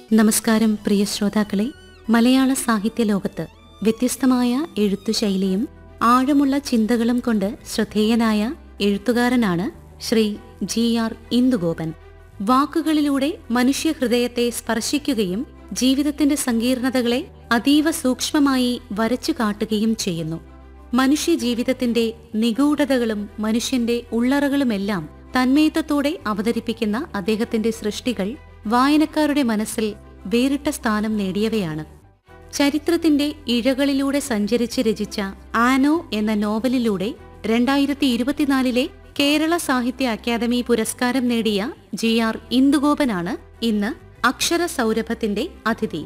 നമസ്കാരം പ്രിയ ശ്രോതാക്കളെ മലയാള സാഹിത്യ ലോകത്ത് വ്യത്യസ്തമായ എഴുത്തുശൈലിയും ആഴമുള്ള ചിന്തകളും കൊണ്ട് ശ്രദ്ധേയനായ എഴുത്തുകാരനാണ് ശ്രീ ജി ആർ ഇന്ദുഗോപൻ വാക്കുകളിലൂടെ മനുഷ്യഹൃദയത്തെ സ്പർശിക്കുകയും ജീവിതത്തിന്റെ സങ്കീർണതകളെ അതീവ സൂക്ഷ്മമായി വരച്ചു കാട്ടുകയും ചെയ്യുന്നു മനുഷ്യ ജീവിതത്തിന്റെ നിഗൂഢതകളും മനുഷ്യന്റെ ഉള്ളറകളുമെല്ലാം തന്മയത്വത്തോടെ അവതരിപ്പിക്കുന്ന അദ്ദേഹത്തിന്റെ സൃഷ്ടികൾ വായനക്കാരുടെ മനസ്സിൽ വേറിട്ട സ്ഥാനം നേടിയവയാണ് ചരിത്രത്തിന്റെ ഇഴകളിലൂടെ സഞ്ചരിച്ച് രചിച്ച ആനോ എന്ന നോവലിലൂടെ രണ്ടായിരത്തി ഇരുപത്തിനാലിലെ കേരള സാഹിത്യ അക്കാദമി പുരസ്കാരം നേടിയ ജി ആർ ഇന്ദുഗോപനാണ് ഇന്ന് അക്ഷര സൗരഭത്തിന്റെ അതിഥി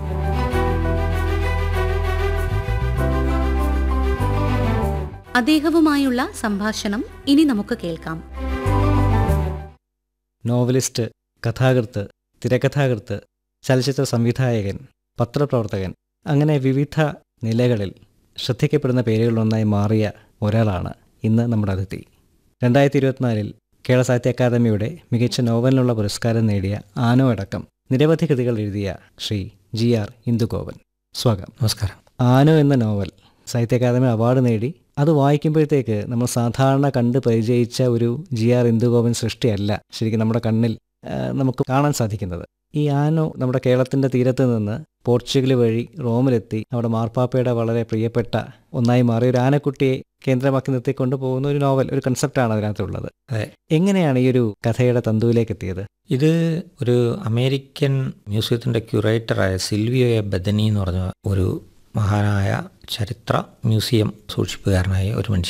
അദ്ദേഹവുമായുള്ള സംഭാഷണം ഇനി നമുക്ക് കേൾക്കാം നോവലിസ്റ്റ് കഥാകൃത്ത് തിരക്കഥാകൃത്ത് ചലച്ചിത്ര സംവിധായകൻ പത്രപ്രവർത്തകൻ അങ്ങനെ വിവിധ നിലകളിൽ ശ്രദ്ധിക്കപ്പെടുന്ന പേരുകളിലൊന്നായി മാറിയ ഒരാളാണ് ഇന്ന് നമ്മുടെ അതിഥി രണ്ടായിരത്തി ഇരുപത്തിനാലിൽ കേരള സാഹിത്യ അക്കാദമിയുടെ മികച്ച നോവലിനുള്ള പുരസ്കാരം നേടിയ ആനോ അടക്കം നിരവധി കൃതികൾ എഴുതിയ ശ്രീ ജി ആർ ഇന്ദുഗോപൻ സ്വാഗതം നമസ്കാരം ആനോ എന്ന നോവൽ സാഹിത്യ അക്കാദമി അവാർഡ് നേടി അത് വായിക്കുമ്പോഴത്തേക്ക് നമ്മൾ സാധാരണ കണ്ട് പരിചയിച്ച ഒരു ജി ആർ ഇന്ദുഗോപൻ സൃഷ്ടിയല്ല ശരിക്കും നമ്മുടെ കണ്ണിൽ ആ, നമുക്ക് കാണാൻ സാധിക്കുന്നത് ഈ ആനോ നമ്മുടെ കേരളത്തിൻ്റെ തീരത്ത് നിന്ന് പോർച്ചുഗൽ വഴി റോമിലെത്തി നമ്മുടെ മാർപ്പാപ്പയുടെ വളരെ പ്രിയപ്പെട്ട ഒന്നായി മാറിയ ഒരു ആനക്കുട്ടിയെ കേന്ദ്രമാക്കി നിർത്തിക്കൊണ്ട് പോകുന്ന ഒരു നോവൽ ഒരു കൺസെപ്റ്റാണ് അതിനകത്തുള്ളത് അതെ. എങ്ങനെയാണ് ഈ ഒരു കഥയുടെ തന്തുവിലേക്ക് എത്തിയത് ഇത് ഒരു അമേരിക്കൻ മ്യൂസിയത്തിൻ്റെ ക്യൂറേറ്ററായ സിൽവിയോ എ ബദനി എന്ന് പറഞ്ഞ ഒരു മഹാനായ ചരിത്ര മ്യൂസിയം സൂക്ഷിപ്പുകാരനായ ഒരു മനുഷ്യൻ